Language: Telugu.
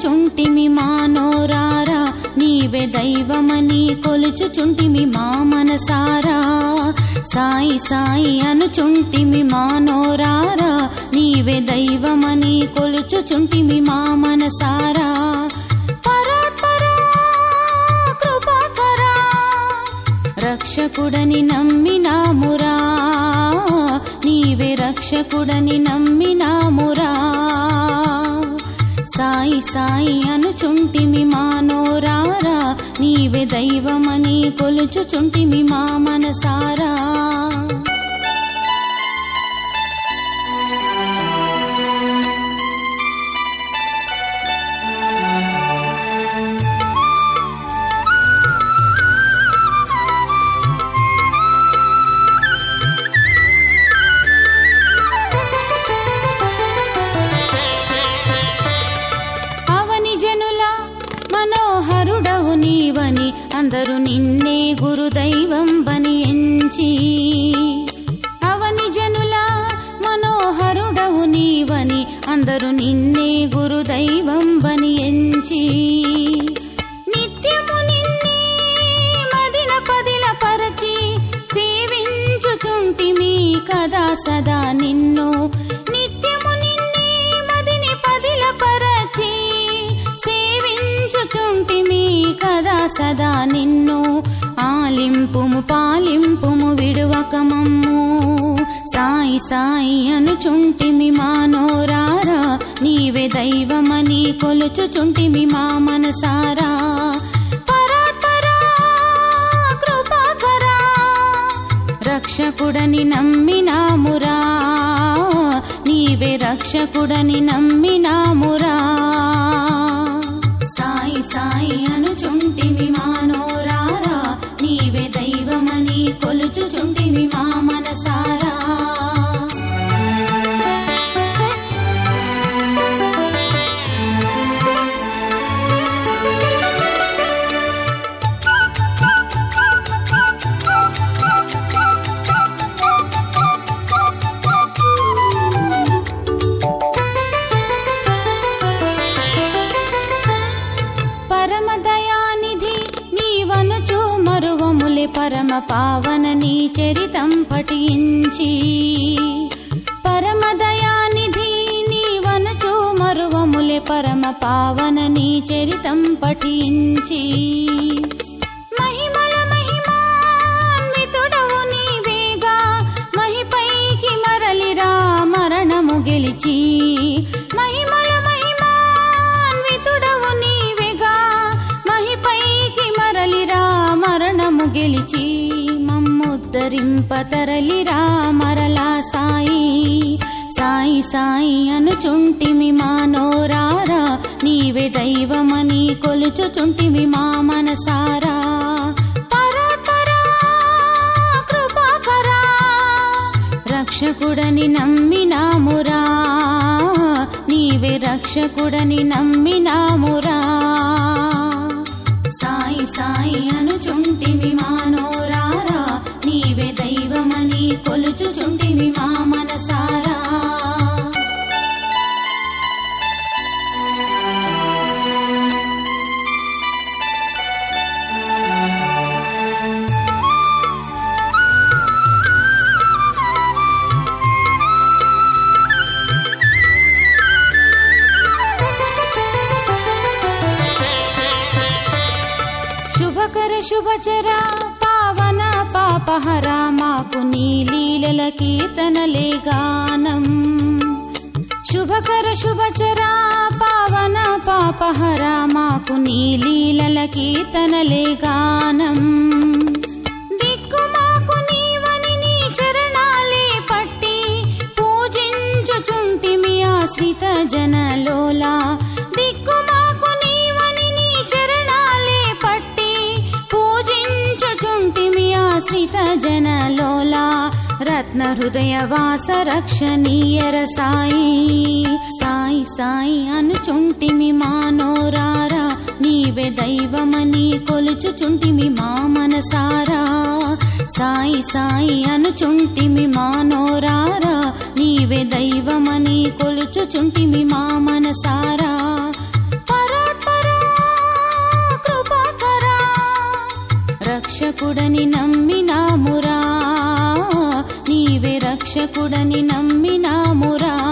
అనుచుంటిమి మానోరారా నీవే దైవమని కొలుచుచుంటిమి మా మనసారా సాయి సాయి అనుచుంటిమి మానోరారా నీవే దైవమని కొలుచుచుంటిమి మా మనసారా పరాత్పరా కృపాకరా రక్షకుడని నమ్మినామురా నీవే రక్షకుడని నమ్మినామురా సాయి సాయి అనుచుంటిమి మానోరారా నీవే దైవమని కొలుచుచుంటిమి మా మనసారా అవని జనుల మనోహరుడవు నీవని అందరూ నిన్నే గురుదైవం బని ఎంచి అవని జనుల మనోహరుడవు నీవని అందరూ నిన్నే గురుదైవం బని ఎంచి నిత్యము నిన్నే మదిన పదిల పరచి సేవించుచుంటిమి కదా సదా నిన్ను నిత్యము నిన్నే మదిని పదిల పరచి సేవించుచుంటిమి కదా సదా నిన్ను ఆలింపుము పాలింపుము విడువకమమ్ము సాయి సాయి అనుచుంటిమి మానోరారా నీవే దైవమని కొలుచుచుంటిమి మా మనసారా పరాత్పరా కృపాకరా రక్షకుడని నమ్మినామురా నీవే రక్షకుడని నమ్మినామురా సాయి సాయి అనుచుంటిమి మానోరారా నీవే దైవమని కొలుచుచుంటిమి మా మనసారా పరమదయానిధి నీవనుచు మరువములే పరమ పావన నీ చరితం పఠించి పరమదయానిధి నీవనుచు మరువములే పరమ పావన నీ చరితం పఠించి మహిమల మహిమాన్వితుడవు నీవేగా మహిపైకి మరలిరా మరణము గెలిచి మహిమల మహిమాన్వితుడవు నీవేగా మహిపైకి మరలిరా మరణము గెలిచి మమ్ముద్ధరింప తరలిరా మరలా సాయి సాయి సాయి అనుచుంటిమి మానోరారా నీవే దైవమని కొలుచుచుంటిమి మా మనసారా పరాత్పరా కృపాకరా రక్షకుడని నమ్మినామురా నీవే రక్షకుడని నమ్మినామురా సాయి సాయి అనుచుంటిమి మానోరారా నీవే దైవమని కొలుచుచుంటిమి మా మనసారా శుభకర శుభచర పావన పాపహర మాకు నీ లీలల కీర్తనలే గానం శుభకర శుభచర పావన పాపహర మాకు నీ లీలల కీర్తనలే గానం దిక్కు మాకు నీవని నీ చరణాలే పట్టి పూజించుచుంటిమి ఆశ్రిత జనలోలా దిక్కు మాకు నీవని నీ చరణాలే పట్టి పూజించుచుంటిమి ఆశ్రిత జనలోలా రత్న హృదయ వాస రక్షణీయర సాయి సాయి సాయి అనుచుంటిమి మానోరారా నీవే దైవమని కొలుచుచుంటిమి మా మనసారా సాయి సాయి అనుచుంటిమి మానోరారా నీవే దైవమని కొలుచుచుంటిమి మా మనసారా పరా రక్షకుడని నమ్మినామురా